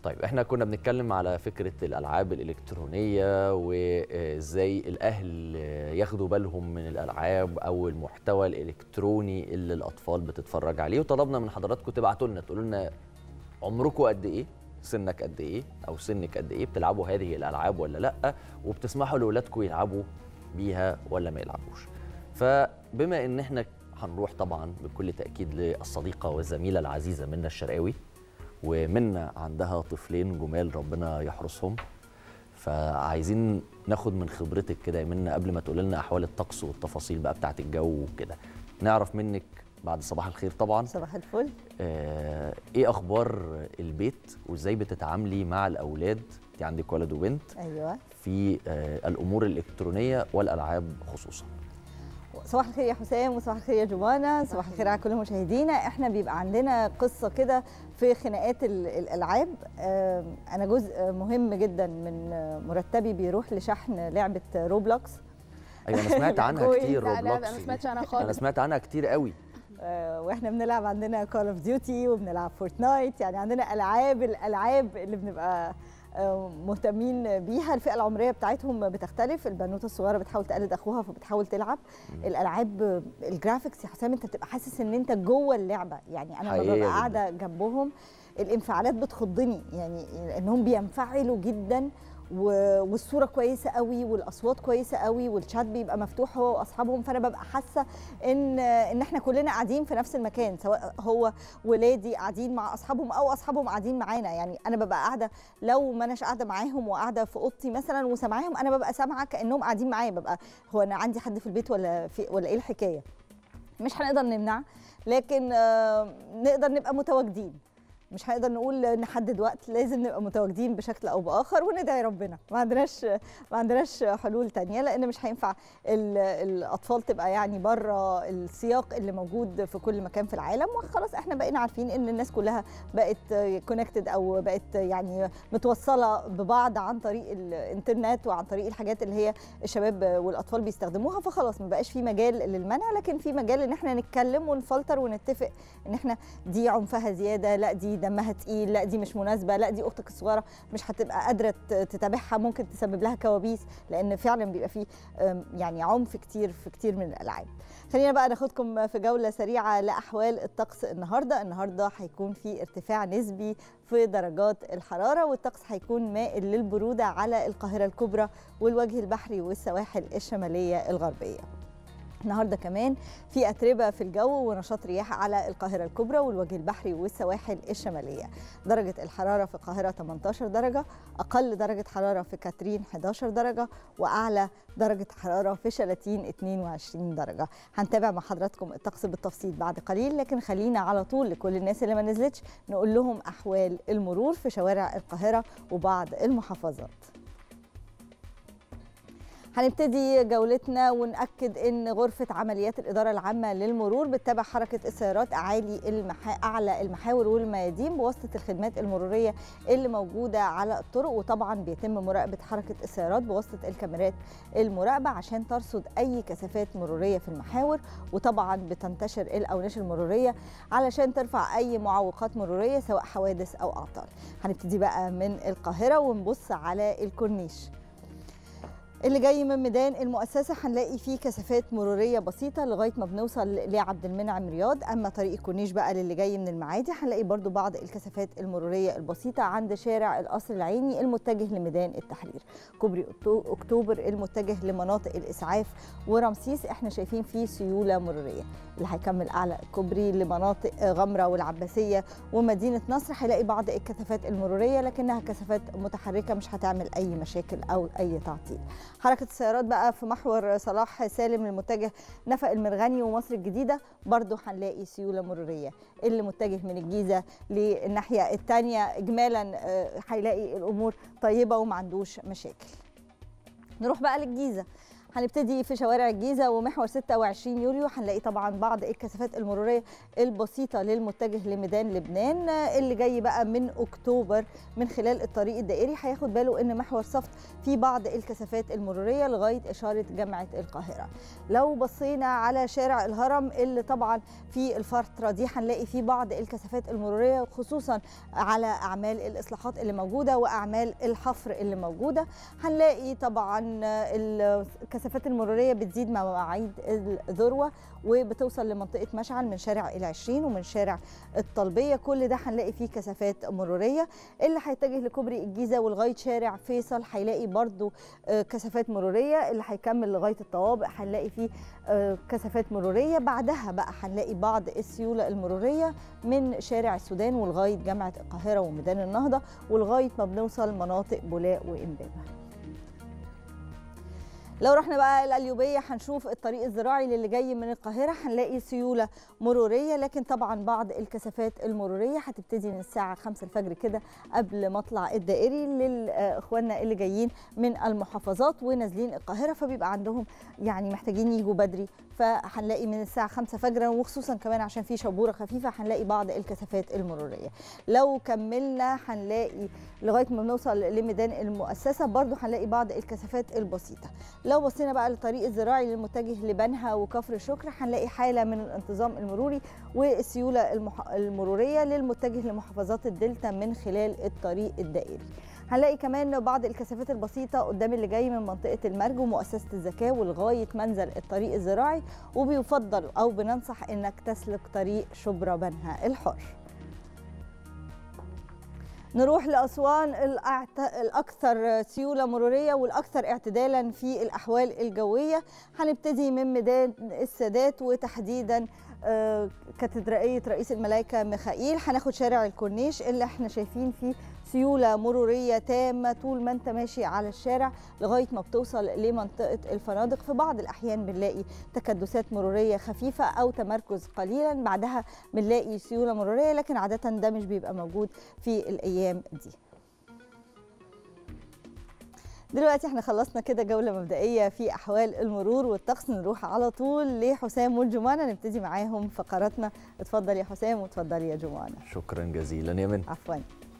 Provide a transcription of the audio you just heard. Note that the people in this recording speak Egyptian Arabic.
طيب احنا كنا بنتكلم على فكره الالعاب الالكترونيه وازاي الاهل ياخدوا بالهم من الالعاب او المحتوى الالكتروني اللي الاطفال بتتفرج عليه وطلبنا من حضراتكم تبعتوا لنا تقولوا لنا عمركم قد ايه سنك قد ايه او سنك قد ايه بتلعبوا هذه الالعاب ولا لا وبتسمحوا لاولادكم يلعبوا بيها ولا ما يلعبوش فبما ان احنا هنروح طبعا بكل تاكيد للصديقه والزميله العزيزه منى الشرقاوي ومنى عندها طفلين جمال ربنا يحرسهم فعايزين ناخد من خبرتك كده يا منى قبل ما تقول لنا احوال الطقس والتفاصيل بقى بتاعت الجو وكده نعرف منك بعد صباح الخير طبعا صباح الفل آه ايه اخبار البيت وازاي بتتعاملي مع الاولاد انت عندك ولد وبنت ايوه في آه الامور الالكترونيه والالعاب خصوصا صباح الخير يا حسام وصباح الخير يا جمانة صباح الخير على كل مشاهدينا احنا بيبقى عندنا قصة كده في خناقات ال- الألعاب آم، أنا جزء مهم جدا من مرتبي بيروح لشحن لعبة روبلوكس ايوه انا سمعت عنها كويس. كتير لا لا روبلوكس انا ما دي. سمعتش عنها انا خالص سمعت عنها كتير قوي آه، واحنا بنلعب عندنا كول اوف ديوتي وبنلعب فورتنايت يعني عندنا العاب الالعاب اللي بنبقى آه، مهتمين بيها الفئه العمريه بتاعتهم بتختلف البنوته الصغيره بتحاول تقلد اخوها فبتحاول تلعب الالعاب آه، الجرافيكس يا حسام انت بتبقى حاسس ان انت جوه اللعبه يعني انا لما حقيقية ببقى جداً. قاعده جنبهم الانفعالات بتخضني يعني انهم بينفعلوا جدا و- والصوره كويسه قوي والاصوات كويسه قوي والشات بيبقى مفتوح هو واصحابهم فانا ببقى حاسه ان ان احنا كلنا قاعدين في نفس المكان سواء هو ولادي قاعدين مع اصحابهم او اصحابهم قاعدين معانا يعني انا ببقى قاعده لو ما اناش قاعده معاهم وقاعده في اوضتي مثلا وسامعاهم انا ببقى سامعه كانهم قاعدين معايا ببقى هو انا عندي حد في البيت ولا في ولا ايه الحكايه مش هنقدر نمنع لكن آه، نقدر نبقى متواجدين مش هنقدر نقول نحدد وقت لازم نبقى متواجدين بشكل او باخر وندعي ربنا ما عندناش ما عندناش حلول تانية لان مش هينفع ال- الاطفال تبقى يعني بره السياق اللي موجود في كل مكان في العالم وخلاص احنا بقينا عارفين ان الناس كلها بقت كونكتد او بقت يعني متوصله ببعض عن طريق الانترنت وعن طريق الحاجات اللي هي الشباب والاطفال بيستخدموها فخلاص ما بقاش في مجال للمنع لكن في مجال ان احنا نتكلم ونفلتر ونتفق ان احنا دي عنفها زياده لا دي دمها تقيل لا دي مش مناسبه لا دي اختك الصغيره مش هتبقى قادره ت- تتابعها ممكن تسبب لها كوابيس لان فعلا بيبقى فيه أم، يعني عنف كتير في كتير من الالعاب خلينا بقى ناخدكم في جوله سريعه لاحوال الطقس النهارده النهارده هيكون في ارتفاع نسبي في درجات الحراره والطقس هيكون مائل للبروده على القاهره الكبرى والوجه البحري والسواحل الشماليه الغربيه النهارده كمان في اتربه في الجو ونشاط رياح على القاهره الكبرى والوجه البحري والسواحل الشماليه درجه الحراره في القاهره 18 درجه اقل درجه حراره في كاترين 11 درجه واعلى درجه حراره في شلاتين 22 درجه هنتابع مع حضراتكم الطقس بالتفصيل بعد قليل لكن خلينا على طول لكل الناس اللي ما نزلتش نقول لهم احوال المرور في شوارع القاهره وبعض المحافظات هنبتدي جولتنا ونأكد ان غرفة عمليات الإدارة العامة للمرور بتتابع حركة السيارات أعالي المحا... أعلى المحاور والميادين بواسطة الخدمات المرورية اللي موجودة على الطرق وطبعا بيتم مراقبة حركة السيارات بواسطة الكاميرات المراقبة عشان ترصد أي كثافات مرورية في المحاور وطبعا بتنتشر الأوناش المرورية علشان ترفع أي معوقات مرورية سواء حوادث أو أعطال هنبتدي بقى من القاهرة ونبص على الكورنيش اللي جاي من ميدان المؤسسة هنلاقي فيه كثافات مرورية بسيطة لغاية ما بنوصل لعبد المنعم رياض أما طريق الكورنيش بقى للي جاي من المعادي هنلاقي برضو بعض الكثافات المرورية البسيطة عند شارع القصر العيني المتجه لميدان التحرير كوبري أكتو- أكتوبر المتجه لمناطق الإسعاف ورمسيس احنا شايفين فيه سيولة مرورية اللي هيكمل أعلى الكوبري لمناطق غمرة والعباسية ومدينة نصر هيلاقي بعض الكثافات المرورية لكنها كثافات متحركة مش هتعمل أي مشاكل أو أي تعطيل حركة السيارات بقى في محور صلاح سالم المتجه نفق المرغني ومصر الجديدة برضو هنلاقي سيولة مرورية اللي متجه من الجيزة للناحية التانية إجمالا آه، هيلاقي الأمور طيبة وما عندوش مشاكل نروح بقى للجيزة هنبتدي في شوارع الجيزه ومحور 26 يوليو هنلاقي طبعا بعض الكثافات المروريه البسيطه للمتجه لميدان لبنان اللي جاي بقى من اكتوبر من خلال الطريق الدائري هياخد باله ان محور صفت في بعض الكثافات المروريه لغايه اشاره جامعه القاهره لو بصينا على شارع الهرم اللي طبعا في الفتره دي هنلاقي فيه بعض الكثافات المروريه خصوصا على اعمال الاصلاحات اللي موجوده واعمال الحفر اللي موجوده هنلاقي طبعا الكثافات المروريه بتزيد مع مواعيد الذروه وبتوصل لمنطقه مشعل من شارع العشرين ومن شارع الطلبيه كل ده هنلاقي فيه كثافات مروريه اللي هيتجه لكوبري الجيزه ولغايه شارع فيصل هيلاقي برضو كثافات مروريه اللي هيكمل لغايه الطوابق هنلاقي فيه كثافات مروريه بعدها بقى هنلاقي بعض السيوله المروريه من شارع السودان ولغايه جامعه القاهره وميدان النهضه ولغايه ما بنوصل مناطق بولاق وامبابه لو رحنا بقى القليوبيه هنشوف الطريق الزراعي اللي جاي من القاهره هنلاقي سيوله مروريه لكن طبعا بعض الكثافات المروريه هتبتدي من الساعه 5 الفجر كده قبل مطلع الدائري لاخواننا اللي جايين من المحافظات ونازلين القاهره فبيبقى عندهم يعني محتاجين يجوا بدري فهنلاقي من الساعه 5 فجرا وخصوصا كمان عشان في شبوره خفيفه هنلاقي بعض الكثافات المروريه لو كملنا هنلاقي لغايه ما بنوصل لميدان المؤسسه برضو هنلاقي بعض الكثافات البسيطه لو بصينا بقى للطريق الزراعي للمتجه لبنها وكفر شكر هنلاقي حاله من الانتظام المروري والسيوله المح... المروريه للمتجه لمحافظات الدلتا من خلال الطريق الدائري هنلاقي كمان بعض الكثافات البسيطه قدام اللي جاي من منطقه المرج ومؤسسه الزكاه ولغايه منزل الطريق الزراعي وبيفضل او بننصح انك تسلك طريق شبرا بنها الحر نروح لأسوان الأكثر سيولة مرورية والأكثر اعتدالا في الأحوال الجوية هنبتدي من ميدان السادات وتحديدا كاتدرائية رئيس الملائكة ميخائيل هناخد شارع الكورنيش اللي احنا شايفين فيه سيولة مرورية تامة طول ما انت ماشي على الشارع لغاية ما بتوصل لمنطقة الفنادق في بعض الأحيان بنلاقي تكدسات مرورية خفيفة أو تمركز قليلا بعدها بنلاقي سيولة مرورية لكن عادة ده مش بيبقى موجود في الأيام دي دلوقتي احنا خلصنا كده جولة مبدئية في أحوال المرور والطقس نروح على طول لحسام والجمانة نبتدي معاهم فقراتنا اتفضل يا حسام واتفضل يا جمانة شكرا جزيلا يا من عفوا